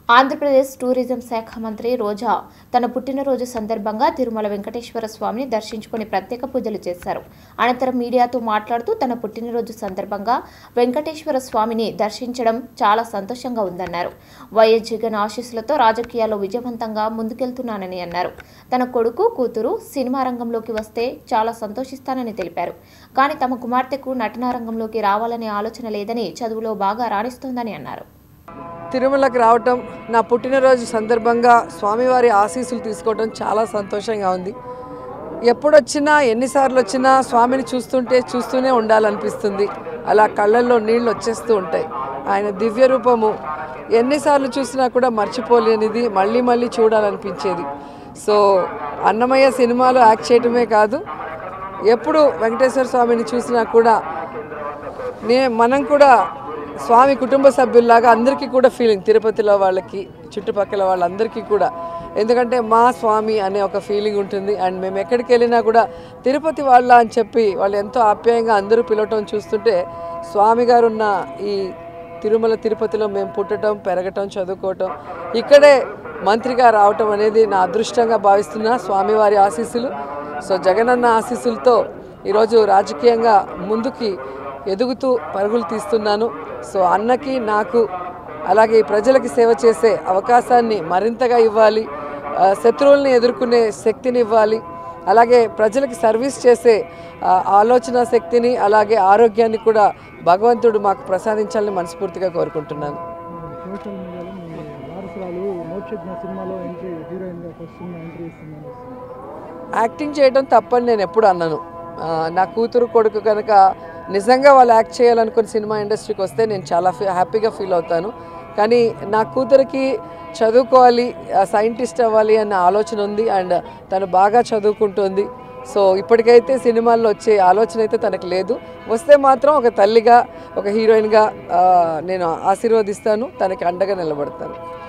Andhra Pradesh tourism శాఖ మంత్రి రోజా తన పుట్టినరోజు సందర్భంగా తిరుమల వెంకటేశ్వర స్వామిని దర్శించుకుని ప్రత్యేక పూజలు చేశారు అనంతరం మీడియాతో మాట్లాడుతూ తన పుట్టినరోజు సందర్భంగా వెంకటేశ్వర స్వామిని దర్శించడం చాలా సంతోషంగా ఉందన్నారు వైఎస్ జగన్ ఆశీస్సులతో రాజకీయాల్లో విజయవంతంగా ముందుకెళ్తున్నానని అన్నారు తన కొడుకు కూతురు సినిమా రంగంలోకి వస్తే చాలా సంతోషిస్తానని తెలిపారు కానీ తమ కుమార్తెకు నటనా రంగంలోకి రావాలనే ఆలోచన లేదని చదువులో బాగా రాణిస్తోందని అన్నారు తిరుమలకు రావటం నా పుట్టినరోజు సందర్భంగా స్వామివారి ఆశీస్సులు తీసుకోవడం చాలా సంతోషంగా ఉంది ఎప్పుడొచ్చినా ఎన్నిసార్లు వచ్చినా స్వామిని చూస్తుంటే చూస్తూనే ఉండాలనిపిస్తుంది అలా కళ్ళల్లో నీళ్ళు వచ్చేస్తూ ఉంటాయి ఆయన దివ్య రూపము ఎన్నిసార్లు చూసినా కూడా మర్చిపోలేనిది మళ్ళీ మళ్ళీ చూడాలనిపించేది సో అన్నమయ్య సినిమాలో యాక్ట్ చేయటమే కాదు ఎప్పుడు వెంకటేశ్వర స్వామిని చూసినా కూడా నే మనం కూడా స్వామి కుటుంబ సభ్యుల్లాగా అందరికీ కూడా ఫీలింగ్ తిరుపతిలో వాళ్ళకి చుట్టుపక్కల వాళ్ళందరికీ కూడా ఎందుకంటే మా స్వామి అనే ఒక ఫీలింగ్ ఉంటుంది అండ్ మేము ఎక్కడికి వెళ్ళినా కూడా తిరుపతి వాళ్ళ అని చెప్పి వాళ్ళు ఎంతో ఆప్యాయంగా అందరూ పిలవటం చూస్తుంటే స్వామి గారు ఉన్న ఈ తిరుమల తిరుపతిలో మేము పుట్టడం పెరగటం చదువుకోవటం ఇక్కడే మంత్రిగా రావటం అనేది నా అదృష్టంగా భావిస్తున్నా స్వామివారి ఆశీస్సులు సో జగనన్న ఆశీస్సులతో ఈరోజు రాజకీయంగా ముందుకి ఎదుగుతూ పరుగులు తీస్తున్నాను సో అన్నకి నాకు అలాగే ఈ ప్రజలకి సేవ చేసే అవకాశాన్ని మరింతగా ఇవ్వాలి ఆ, శత్రువుల్ని ఎదుర్కొనే శక్తిని ఇవ్వాలి అలాగే ప్రజలకి సర్వీస్ చేసే ఆ, ఆలోచన శక్తిని అలాగే ఆరోగ్యాన్ని కూడా భగవంతుడు మాకు ప్రసాదించాలని మనస్ఫూర్తిగా కోరుకుంటున్నాను సోషల్ మీడియాలో మీ వారసురాలు మోక్షజ్ఞ సినిమాలో ఎంట్రీ హీరోయిన్గా ఫస్ట్ సినిమా ఎంట్రీ ఇస్తుందని వస్తుంది యాక్టింగ్ చేయడం తప్పని నేను ఎప్పుడు అన్నాను ఆ, నా కూతురు కొడుకు కనుక నిజంగా వాళ్ళు యాక్ట్ చేయాలనుకుని సినిమా ఇండస్ట్రీకి వస్తే నేను చాలా ఫీ హ్యాపీగా ఫీల్ అవుతాను కానీ నా కూతురికి చదువుకోవాలి సైంటిస్ట్ అవ్వాలి అన్న ఆలోచన ఉంది అండ్ తను బాగా చదువుకుంటుంది సో ఇప్పటికైతే సినిమాల్లో వచ్చే ఆలోచన అయితే తనకు లేదు వస్తే మాత్రం ఒక తల్లిగా ఒక హీరోయిన్గా ఆ, నేను ఆశీర్వదిస్తాను తనకి అండగా నిలబడతాను